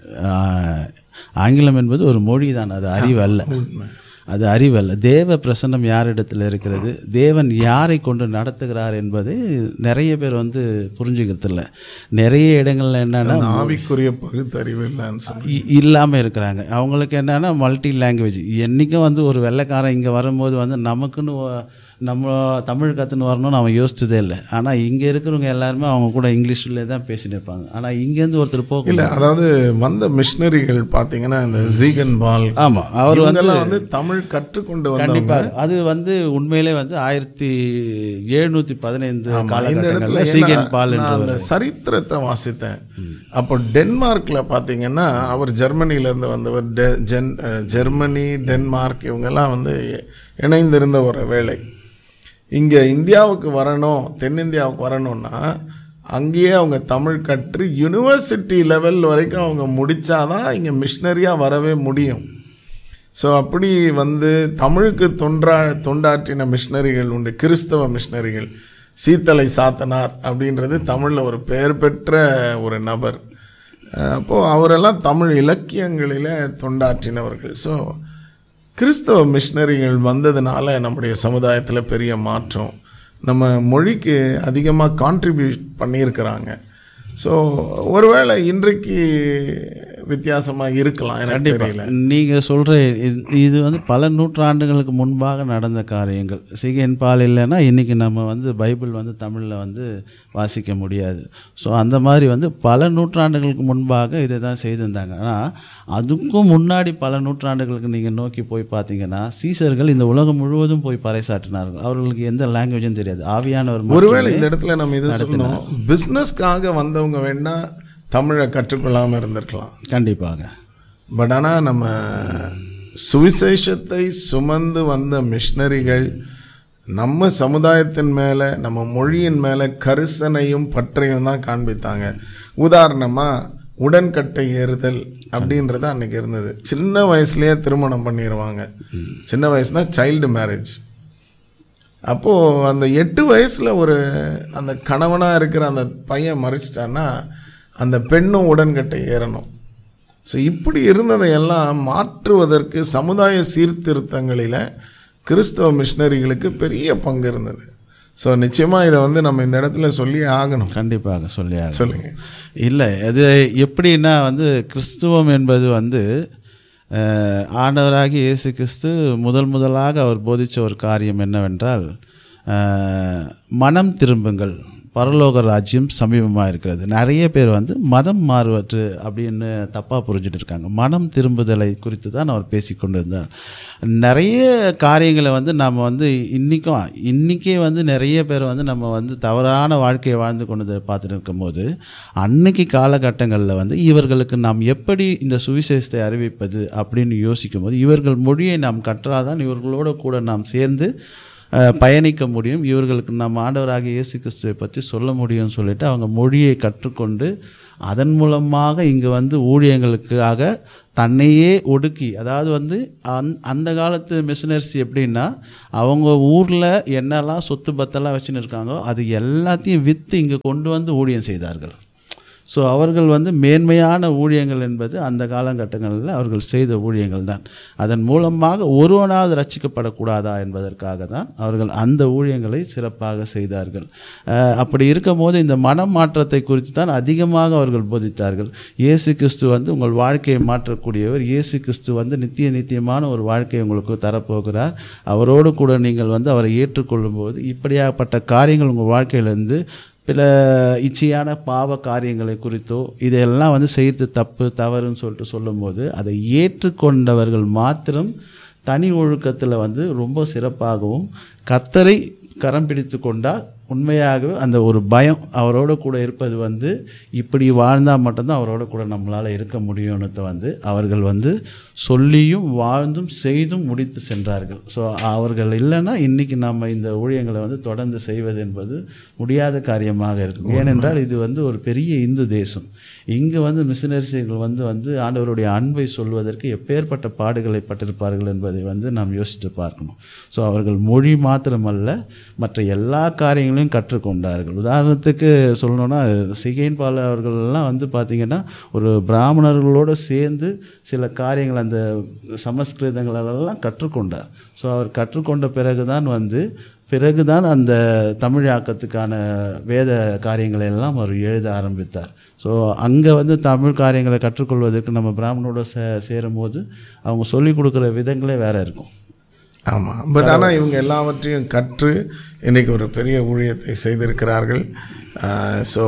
ஆங்கிலம் என்பது ஒரு மொழி தான் அது அறிவு அல்ல அது அறிவு அல்ல தேவ பிரசன்னம் யாரிடத்தில் இருக்கிறது தேவன் யாரை கொண்டு நடத்துகிறார் என்பது நிறைய பேர் வந்து புரிஞ்சுக்கிறது இல்லை நிறைய இடங்கள்ல என்னன்னா அந்த ஆவிக்குரிய பகுத்தறிவு இல்லைன்னு சொல்லி இல்லாமல் இருக்கிறாங்க அவங்களுக்கு என்னன்னா மல்டி லாங்குவேஜ் என்றைக்கும் வந்து ஒரு வெள்ளைக்காரன் இங்கே வரும்போது வந்து நமக்குன்னு ஒ- நம்ம தமிழ் கற்றுன்னு வரணும்னு அவன் யோசிச்சதே இல்லை ஆனால் இங்கே இருக்கிறவங்க எல்லாருமே அவங்க கூட இங்கிலீஷ்லேயே தான் பேசிட்டு இருப்பாங்க ஆனால் இங்கேருந்து ஒருத்தர் போக இல்ல அதாவது வந்த மிஷினரிகள் பாத்தீங்கன்னா இந்த ஜீகன் பால் ஆமாம் அவர் வந்து இவங்கெல்லாம் வந்து தமிழ் கற்றுக்கொண்டு வந்தவங்க கண்டிப்பாக அது வந்து உண்மையிலே வந்து ஆயிரத்தி எழுநூற்றி பதினைந்து இந்த இடத்துல காலகட்டங்களில் சீகன் பால் நான் என்று அந்த சரித்திரத்தை வாசித்தேன் அப்போ டென்மார்க்ல பாத்தீங்கன்னா அவர் ஜெர்மனில இருந்து வந்தவர் டெ- ஜென் அஹ், ஜெர்மனி டென்மார்க் இவங்கெல்லாம் வந்து இணைந்திருந்த ஒரு வேலை இங்க இந்தியாவுக்கு வரணும் தென்னிந்தியாவுக்கு வரணும்னா அங்கேயே அவங்க தமிழ் கற்று யூனிவர்சிட்டி லெவல் வரைக்கும் அவங்க முடிச்சாதான் இங்க மிஷினரியா வரவே முடியும் ஸோ அப்படி வந்து தமிழுக்கு தொன்றா தொண்டாற்றின மிஷினரிகள் உண்டு கிறிஸ்தவ மிஷினரிகள் சீத்தலை சாத்தனார் அப்படின்றது தமிழில் ஒரு பெயர் பெற்ற ஒரு நபர் அஹ் அப்போ அவரெல்லாம் தமிழ் இலக்கியங்களில் தொண்டாற்றினவர்கள் ஸோ கிறிஸ்தவ மிஷினரிகள் வந்ததுனால நம்முடைய சமுதாயத்தில் பெரிய மாற்றம் நம்ம மொழிக்கு அதிகமாக கான்ட்ரிபியூட் பண்ணியிருக்கிறாங்க ஸோ ஒருவேளை இன்றைக்கு வித்தியாசமாக இருக்கலாம் எனக்கு தெரியல நீங்கள் சொல்கிற இது வந்து பல நூற்றாண்டுகளுக்கு முன்பாக நடந்த காரியங்கள் சிகன் பால் இல்லைன்னா இன்றைக்கி நம்ம வந்து பைபிள் வந்து தமிழில் வந்து வாசிக்க முடியாது ஸோ அந்த மாதிரி வந்து பல நூற்றாண்டுகளுக்கு முன்பாக இதை தான் செய்திருந்தாங்க ஆனால் அதுக்கும் முன்னாடி பல நூற்றாண்டுகளுக்கு நீங்கள் நோக்கி போய் பார்த்தீங்கன்னா சீசர்கள் இந்த உலகம் முழுவதும் போய் பறைசாற்றினார்கள் அவர்களுக்கு எந்த லாங்குவேஜும் தெரியாது ஆவியானவர் ஒருவேளை இந்த இடத்துல நம்ம இதை சொல்லணும் பிஸ்னஸ்க்காக வந்தவங்க வேணா தமிழை கற்றுக்கொள்ளாமல் இருந்திருக்கலாம் கண்டிப்பாக பட் ஆனால் நம்ம சுவிசேஷத்தை சுமந்து வந்த மிஷினரிகள் நம்ம சமுதாயத்தின் மேலே நம்ம மொழியின் மேலே கரிசனையும் பற்றையும் தான் காண்பித்தாங்க உதாரணமாக உடன்கட்டை ஏறுதல் அப்படின்றது அன்னைக்கு இருந்தது சின்ன வயசுலயே திருமணம் பண்ணிடுவாங்க சின்ன வயசுனா சைல்டு மேரேஜ் அப்போது அந்த எட்டு வயசில் ஒரு அந்த கணவனாக இருக்கிற அந்த பையன் மறைச்சிட்டான்னா அந்த பெண்ணும் உடன்கட்டை ஏறணும் ஸோ இப்படி இருந்ததையெல்லாம் மாற்றுவதற்கு சமுதாய சீர்திருத்தங்களில் கிறிஸ்தவ மிஷினரிகளுக்கு பெரிய பங்கு இருந்தது ஸோ நிச்சயமாக இதை வந்து நம்ம இந்த இடத்துல சொல்லி ஆகணும் கண்டிப்பாக சொல்லி ஆகணும். சொல்லுங்க இல்லை அது எப்படின்னா வந்து கிறிஸ்துவம் என்பது வந்து அஹ், ஆண்டவராகிய இயேசு கிறிஸ்து முதல் முதலாக அவர் போதித்த ஒரு காரியம் என்னவென்றால் அஹ், மனம் திரும்புங்கள் பரலோக ராஜ்யம் சமீபமாக இருக்கிறது நிறைய பேர் வந்து மதம் மாறுவற்று அப்படின்னு தப்பாக புரிஞ்சுட்டு இருக்காங்க மனம் திரும்புதலை குறித்து தான் அவர் பேசி கொண்டு இருந்தார் நிறைய காரியங்களை வந்து நம்ம வந்து இன்றைக்கும் இன்றைக்கே வந்து நிறைய பேர் வந்து நம்ம வந்து தவறான வாழ்க்கையை வாழ்ந்து கொண்டு பார்த்துட்டு இருக்கும்போது அன்னைக்கு காலகட்டங்களில் வந்து இவர்களுக்கு நாம் எப்படி இந்த சுவிசேஷத்தை அறிவிப்பது அப்படின்னு யோசிக்கும்போது இவர்கள் மொழியை நாம் கற்றாதான் இவர்களோட கூட நாம் சேர்ந்து அஹ், பயணிக்க முடியும் இவர்களுக்கு நம்ம ஆண்டவராகிய இயேசு கிறிஸ்துவை பற்றி சொல்ல முடியும்னு சொல்லிட்டு அவங்க மொழியை கற்றுக்கொண்டு அதன் மூலமாக இங்கே வந்து ஊழியங்களுக்காக தன்னையே ஒடுக்கி அதாவது வந்து அந் அந்த காலத்து மிஷினரிஸ் எப்படின்னா அவங்க ஊரில் என்னெல்லாம் சொத்து பத்தெல்லாம் வச்சுன்னு இருக்காங்களோ அது எல்லாத்தையும் விற்று இங்கே கொண்டு வந்து ஊழியம் செய்தார்கள் ஸோ அவர்கள் வந்து மேன்மையான ஊழியங்கள் என்பது அந்த காலகட்டங்களில் அவர்கள் செய்த ஊழியங்கள் தான் அதன் மூலமாக ஒருவனாவது ரட்சிக்கப்படக்கூடாதா என்பதற்காக தான் அவர்கள் அந்த ஊழியங்களை சிறப்பாக செய்தார்கள் அஹ் அப்படி இருக்கும் போது இந்த மனமாற்றத்தை குறித்து தான் அதிகமாக அவர்கள் போதித்தார்கள் இயேசு கிறிஸ்து வந்து உங்கள் வாழ்க்கையை மாற்றக்கூடியவர் இயேசு கிறிஸ்து வந்து நித்திய நித்தியமான ஒரு வாழ்க்கையை உங்களுக்கு தரப்போகிறார் அவரோடு கூட நீங்கள் வந்து அவரை ஏற்றுக்கொள்ளும்போது இப்படியாப்பட்ட காரியங்கள் உங்கள் வாழ்க்கையிலேருந்து பிற இச்சையான பாவ காரியங்களை குறித்தோ இதையெல்லாம் வந்து செய்து தப்பு தவறுன்னு சொல்லிட்டு சொல்லும்போது அதை ஏற்றுக்கொண்டவர்கள் மாத்திரம் தனி ஒழுக்கத்தில் வந்து ரொம்ப சிறப்பாகவும் கத்தரை கரம் பிடித்து கொண்டால் உண்மையாகவே அந்த ஒரு பயம் அவரோட கூட இருப்பது வந்து இப்படி வாழ்ந்தால் மட்டும்தான் அவரோட கூட நம்மளால் இருக்க முடியும்னு வந்து அவர்கள் வந்து சொல்லியும் வாழ்ந்தும் செய்தும் முடித்து சென்றார்கள் ஸோ அவர்கள் இல்லைன்னா இன்றைக்கி நம்ம இந்த ஊழியங்களை வந்து தொடர்ந்து செய்வது என்பது முடியாத காரியமாக இருக்கும் ஏனென்றால் இது வந்து ஒரு பெரிய இந்து தேசம் இங்கு வந்து மிஷினரிசிகள் வந்து வந்து ஆண்டவருடைய அன்பை சொல்வதற்கு எப்பேற்பட்ட பாடுகளை பட்டிருப்பார்கள் என்பதை வந்து நாம் யோசித்து பார்க்கணும் ஸோ அவர்கள் மொழி மாத்திரமல்ல மற்ற எல்லா காரியங்களையும் கற்றுக்கொண்டார்கள் உதாரணத்துக்கு சொல்லணும்னா சிகைன் பால அவர்கள்லாம் வந்து பார்த்திங்கன்னா ஒரு பிராமணர்களோடு சேர்ந்து சில காரியங்கள் அந்த சமஸ்கிருதங்களெல்லாம் கற்றுக்கொண்டார் ஸோ அவர் கற்றுக்கொண்ட பிறகு தான் வந்து பிறகுதான் அந்த தமிழாக்கத்துக்கான வேத காரியங்களை எல்லாம் அவர் எழுத ஆரம்பித்தார் ஸோ அங்கே வந்து தமிழ் காரியங்களை கற்றுக்கொள்வதற்கு நம்ம பிராமணோட சே சேரும்போது அவங்க சொல்லிக் கொடுக்குற விதங்களே வேற இருக்கும் ஆமாம் பட் ஆனால் இவங்க எல்லாவற்றையும் கற்று இன்னைக்கு ஒரு பெரிய ஊழியத்தை செய்திருக்கிறார்கள் ஸோ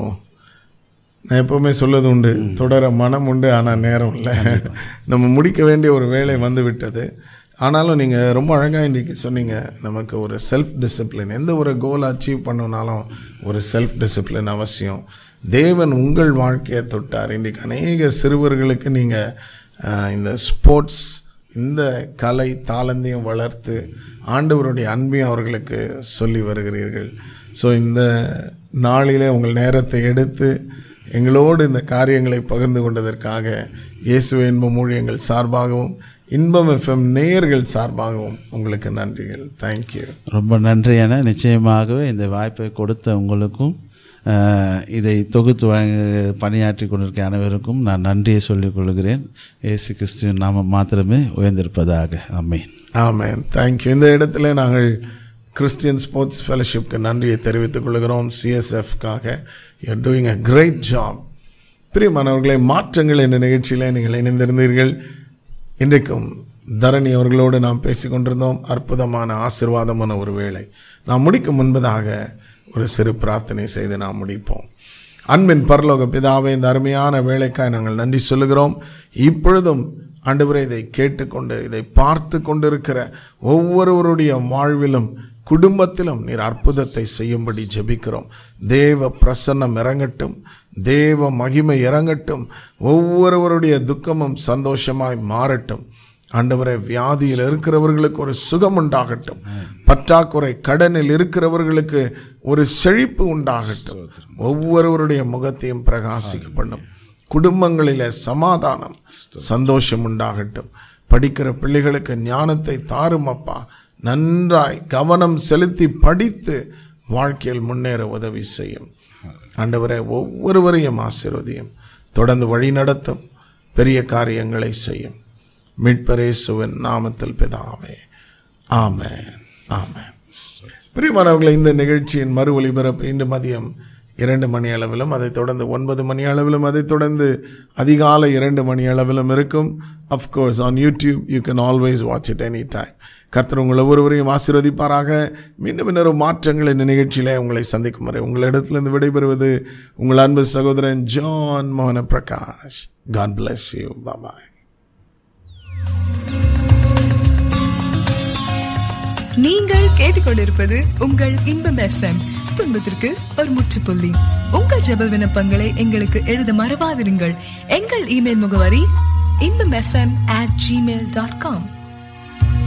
நான் எப்போவுமே சொல்வது உண்டு தொடர மனம் உண்டு ஆனால் நேரம் இல்லை நம்ம முடிக்க வேண்டிய ஒரு வேலை வந்து விட்டது ஆனாலும் நீங்கள் ரொம்ப அழகாக இன்றைக்கி சொன்னீங்க நமக்கு ஒரு செல்ஃப் டிசிப்ளின் எந்த ஒரு கோல் அச்சீவ் பண்ணணுனாலும் ஒரு செல்ஃப் டிசிப்ளின் அவசியம் தேவன் உங்கள் வாழ்க்கையை தொட்டார் இன்றைக்கு அநேக சிறுவர்களுக்கு நீங்கள் இந்த ஸ்போர்ட்ஸ் இந்த கலை தாளந்தையும் வளர்த்து ஆண்டவருடைய அன்பையும் அவர்களுக்கு சொல்லி வருகிறீர்கள் ஸோ இந்த நாளிலே உங்கள் நேரத்தை எடுத்து எங்களோடு இந்த காரியங்களை பகிர்ந்து கொண்டதற்காக இயேசுவ இன்பம் ஊழியங்கள் சார்பாகவும் இன்பம் எஃப்எம் நேயர்கள் சார்பாகவும் உங்களுக்கு நன்றிகள் தேங்க்யூ ரொம்ப நன்றி என நிச்சயமாகவே இந்த வாய்ப்பை கொடுத்த உங்களுக்கும் அஹ், இதை தொகுத்து வழங்க பணியாற்றி கொண்டிருக்க அனைவருக்கும் நான் நன்றியை சொல்லிக் கொள்கிறேன் இயேசு கிறிஸ்துவின் நாமம் மாத்திரமே உயர்ந்திருப்பதாக அம்மேன் ஆமேன் தேங்க்யூ இந்த இடத்துல நாங்கள் கிறிஸ்டியன் ஸ்போர்ட்ஸ் ஃபெலோஷிப்க்கு நன்றியை தெரிவித்துக் கொள்கிறோம் சிஎஸ்எஃப்காக you doing a great job பிரியமானவர்களை மாற்றங்கள் என்ற நிகழ்ச்சியில் நீங்கள் இணைந்திருந்தீர்கள் இன்றைக்கும் தரணி அவர்களோடு நாம் பேசிக் கொண்டிருந்தோம் அற்புதமான ஆசிர்வாதமான ஒரு வேளை நாம் முடிக்கும் முன்பதாக ஒரு சிறு பிரார்த்தனை செய்து நாம் முடிப்போம் அன்பின் பரலோக பிதாவே இந்த அருமையான வேலைக்காய் நாங்கள் நன்றி சொல்லுகிறோம் இப்பொழுதும் ஆண்டவரே இதை கேட்டுக்கொண்டு இதை பார்த்து கொண்டிருக்கிற ஒவ்வொருவருடைய வாழ்விலும் குடும்பத்திலும் நீர் அற்புதத்தை செய்யும்படி ஜெபிக்கிறோம் தேவ பிரசன்னம் இறங்கட்டும் தேவ மகிமை இறங்கட்டும் ஒவ்வொருவருடைய துக்கமும் சந்தோஷமாய் மாறட்டும் ஆண்டவரே வியாதியில் இருக்கிறவர்களுக்கு ஒரு சுகம் உண்டாகட்டும் பற்றாக்குறை கடனில் இருக்கிறவர்களுக்கு ஒரு செழிப்பு உண்டாகட்டும் ஒவ்வொருவருடைய முகத்தையும் பிரகாசிக்க பண்ணும் குடும்பங்களிலே சமாதானம் சந்தோஷம் உண்டாகட்டும் படிக்கிற பிள்ளைகளுக்கு ஞானத்தை தாரும் அப்பா நன்றாய் கவனம் செலுத்தி படித்து வாழ்க்கையில் முன்னேற உதவி செய்யும் ஆண்டவரே ஒவ்வொருவரையும் ஆசீர்வதியும் தொடர்ந்து வழி நடத்தும் பெரிய காரியங்களை செய்யும் மீட்பரேசுவின் நாமத்தில் பிதாவே ஆமென் ஆமென் பிரியமானவர்களை இந்த நிகழ்ச்சியின் மறு ஒலிபரப்பு இன்று மதியம் இரண்டு மணி அளவிலும் அதைத் தொடர்ந்து ஒன்பது மணி அளவிலும் அதைத் தொடர்ந்து அதிகாலை இரண்டு மணி அளவிலும் இருக்கும் of course on YouTube you can always watch it any time கர்த்தர் உங்கள் ஒவ்வொருவரையும் ஆசீர்வதிப்பாராக மீண்டும் இன்னொரு மாற்றங்கள் இந்த நிகழ்ச்சியிலே உங்களை சந்திக்கும் வரை உங்களிடத்திலிருந்து விடைபெறுவது உங்கள் அன்பு சகோதரன் ஜான் மோகன Prakash God bless you bye நீங்கள் கேட்டுக்கொண்டிருப்பது உங்கள் இன்பம் எஃப்எம் துன்பத்திற்கு ஒரு முற்றுப்புள்ளி உங்கள் ஜெப விண்ணப்பங்களை எங்களுக்கு எழுத மறவாதிருங்கள் எங்கள் இமெயில் முகவரி Inbam FM at Gmail dot com